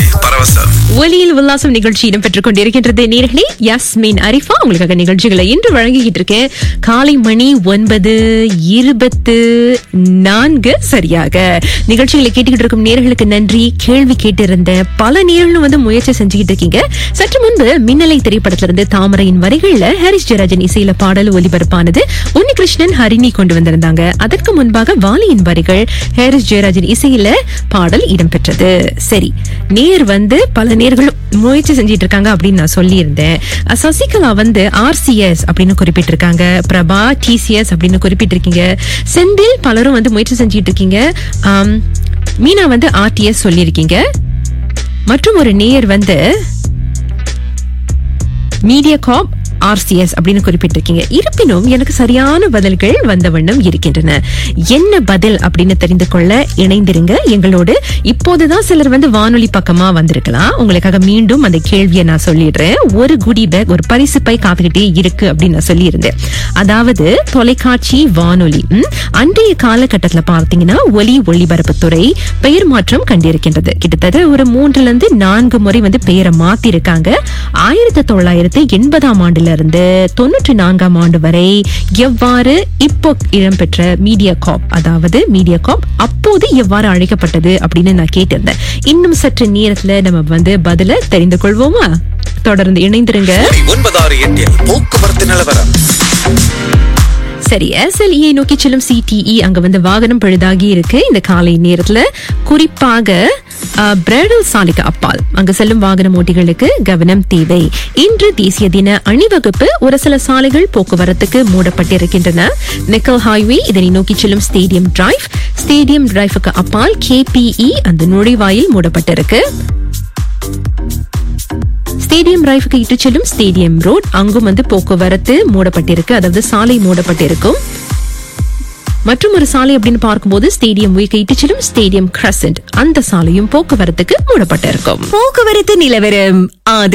பரவசம் ஒலியில் உல்லாசம் நிகழ்ச்சி இடம்பெற்றுக் கொண்டிருக்கின்றது நேர்களே யாஸ்மின் அரிஃபா உங்களுக்காக நிகழ்ச்சிகளை இன்று வழங்கிக்கிட்டு இருக்கேன் காலை மணி ஒன்பது இருபத்து நான்கு சரியாக நிகழ்ச்சிகளை கேட்டுக்கிட்டு இருக்கும் நேர்களுக்கு நன்றி கேள்வி கேட்டிருந்த பல நேர்களும் வந்து முயற்சி செஞ்சுக்கிட்டு இருக்கீங்க சற்று முன்பு மின்னலை திரைப்படத்திலிருந்து தாமரையின் வரிகள்ல ஹாரிஸ் ஜெயராஜன் இசையில பாடல் ஒலிபரப்பானது உன்னிகிருஷ்ணன் ஹரிணி கொண்டு வந்திருந்தாங்க அதற்கு முன்பாக வாலியின் வரிகள் ஹாரிஸ் ஜெயராஜன் இசையில பாடல் இடம்பெற்றது சரி நேர் வந்து பல நேர்கள் முயற்சி செஞ்சிட்டு இருக்காங்க அப்படின்னு நான் சொல்லியிருந்தேன் அஹ் சசிகலா வந்து ஆர்சிஎஸ் அப்படின்னு குறிப்பிட்டிருக்காங்க பிரபா டிசிஎஸ் அப்படின்னு குறிப்பிட்டிருக்கீங்க செந்தில் பலரும் வந்து முயற்சி செஞ்சிட்டு இருக்கீங்க ஆம், மீனா வந்து ஆர்டிஎஸ் சொல்லியிருக்கீங்க மற்றும் ஒரு நேயர் வந்து மீடியா காப் ஆர்சிஎஸ் அப்படின்னு குறிப்பிட்டிருக்கீங்க இருப்பினும் எனக்கு சரியான பதில்கள் வந்த வண்ணம் இருக்கின்றன என்ன பதில் அப்படின்னு தெரிந்து கொள்ள இணைந்திருங்க எங்களோடு இப்போதுதான் சிலர் வந்து வானொலி பக்கமா வந்திருக்கலாம் உங்களுக்காக மீண்டும் அந்த கேள்வியை நான் சொல்லிடுறேன் ஒரு குடி பேக் ஒரு பரிசு பை காத்துக்கிட்டே இருக்கு அப்படின்னு நான் சொல்லியிருந்தேன் அதாவது தொலைக்காட்சி வானொலி ம், அன்றைய காலகட்டத்துல பார்த்தீங்கன்னா ஒலி ஒளிபரப்புத்துறை பெயர் மாற்றம் கண்டிருக்கின்றது கிட்டத்தட்ட ஒரு மூன்றுல இருந்து நான்கு முறை வந்து பெயரை மாத்திருக்காங்க ஆயிரத்தி தொள்ளாயிரத்தி எண்பதாம் ஆண்டுல இருந்து தொண்ணூற்றி நான்காம் ஆண்டு வரை எவ்வாறு இப்போ இடம்பெற்ற மீடியா காப் அதாவது மீடியா காப் அப்போது எவ்வாறு அழைக்கப்பட்டது அப்படின்னு நான் கேட்டிருந்தேன் இன்னும் சற்று நேரத்துல நம்ம வந்து பதில தெரிந்து கொள்வோமா தொடர்ந்து இணைந்திருங்க ஒன்பதாறு எட்டில் போக்குவரத்து நிலவரம் சரி எஸ்எல்இ நோக்கி செல்லும் சிடிஇ அங்க வந்து வாகனம் பழுதாகி இருக்கு இந்த காலை நேரத்துல குறிப்பாக அஹ், பிராடல் சாலைக்கு அப்பால் அங்கு செல்லும் வாகன ஓட்டிகளுக்கு கவனம் தேவை இன்று தேசிய தின அணிவகுப்பு ஒரு சில சாலைகள் போக்குவரத்துக்கு மூடப்பட்டிருக்கின்றன நிக்கல் ஹைவே இதனை நோக்கி செல்லும் ஸ்டேடியம் டிரைவ் ஸ்டேடியம் டிரைவுக்கு அப்பால் கேபிஇ அந்த நுழைவாயில் மூடப்பட்டிருக்கு ஸ்டேடியம் டிரைவுக்கு இட்டு செல்லும் ஸ்டேடியம் ரோட் அங்கும் வந்து போக்குவரத்து மூடப்பட்டிருக்கு அதாவது சாலை மூடப்பட்டிருக்கும் மற்றும் ஒரு சாலை அப்படின்னு பார்க்கும்போது ஸ்டேடியம் வீக்கு இட்டு செல்லும் ஸ்டேடியம் கிரசன்ட் அந்த சாலையும் போக்குவரத்துக்கு மூடப்பட்டிருக்கும் போக்குவரத்து நிலவரம் ஆதரவு